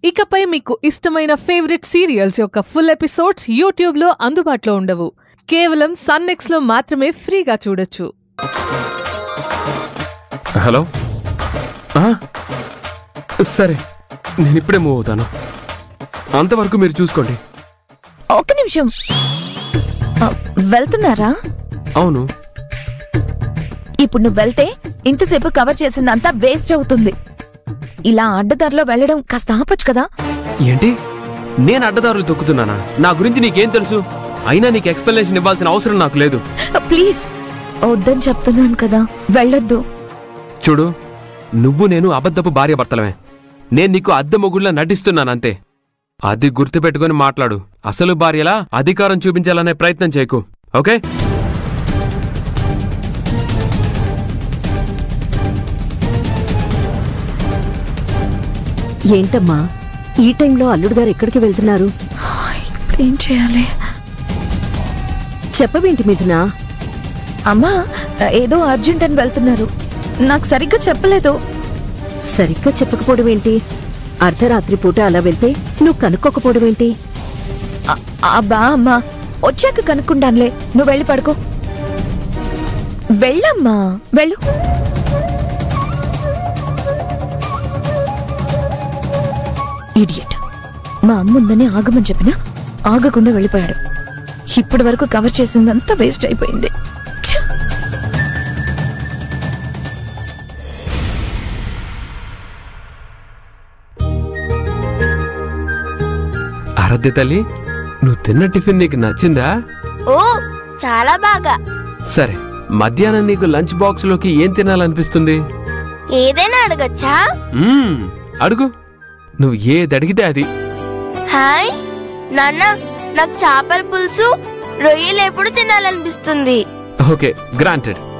ఇకపై మీకు ఇష్టమైన ఫేవరెట్ సీరియల్స్ యొక్క ఫుల్ ఎపిసోడ్స్ యూట్యూబ్లో అందుబాటులో ఉండవు కేవలం సన్నెక్స్లో మాత్రమే ఫ్రీగా చూడొచ్చు హలో ఆ? సరే నేను ఇప్పుడే మూవ్ అవుతాను అంతవరకు మీరు చూసుకోండి ఒక్క నిమిషం ఆ, వెళ్తున్నారా అవును ఇప్పుడు నువ్వు వెళ్తే ఇంతసేపు కవర్ చేసిందంతా వేస్ట్ అవుతుంది ఇలా అడ్డదారిలో వెళ్ళడం కాస్త ఆపొచ్చు కదా ఏంటి నేను అడ్డదారులు తొక్కుతున్నానా నా గురించి నీకేం తెలుసు అయినా నీకు ఎక్స్ప్లెనేషన్ ఇవ్వాల్సిన అవసరం నాకు లేదు ప్లీజ్ వద్దని చెప్తున్నాను కదా వెళ్ళొద్దు చూడు నువ్వు నేను అబద్ధపు భార్యాభర్తలమే నేను నీకు అద్దె మొగుళ్ళ నటిస్తున్నానంతే అది గుర్తుపెట్టుకొని మాట్లాడు అసలు భార్యలా అధికారం చూపించాలనే ప్రయత్నం చేయకు ఓకే ఏంటమ్మా ఈ టైంలో అల్లుడు గారు ఎక్కడికి వెళ్తున్నారు ఇప్పుడు ఏం చేయాలి చెప్పవేంటి మిథునా అమ్మా ఏదో అర్జెంట్ అని వెళ్తున్నారు నాకు సరిగ్గా చెప్పలేదు సరిగ్గా చెప్పకపోవడం ఏంటి అర్ధరాత్రి పూట అలా వెళ్తే నువ్వు కనుక్కోకపోవడం ఏంటి అ- అబ్బా అమ్మా వచ్చాక కనుక్కుంటానులే నువ్వు వెళ్ళి పడుకో వెళ్ళమ్మా వెళ్ళు ఇడియట్ మా అమ్మ ఉందని ఆగమని చెప్పినా ఆగకుండా వెళ్ళిపోయాడు ఇప్పటి వరకు కవర్ చేసిందంతా వేస్ట్ అయిపోయింది ఛ! ఆరాధ్య తల్లి నువ్వు తిన్న టిఫిన్ నీకు నచ్చిందా ఓ చాలా బాగా సరే మధ్యాహ్నం నీకు లంచ్ బాక్స్ లోకి ఏం తినాలనిపిస్తుంది ఏదైనా అడగచ్చా మ్మ్, అడుగు నువ్వు ఏది అడిగితే అది హాయ్ నాన్న నాకు చేపల పులుసు రొయ్యలు ఎప్పుడు తినాలనిపిస్తుంది ఓకే గ్రాంటెడ్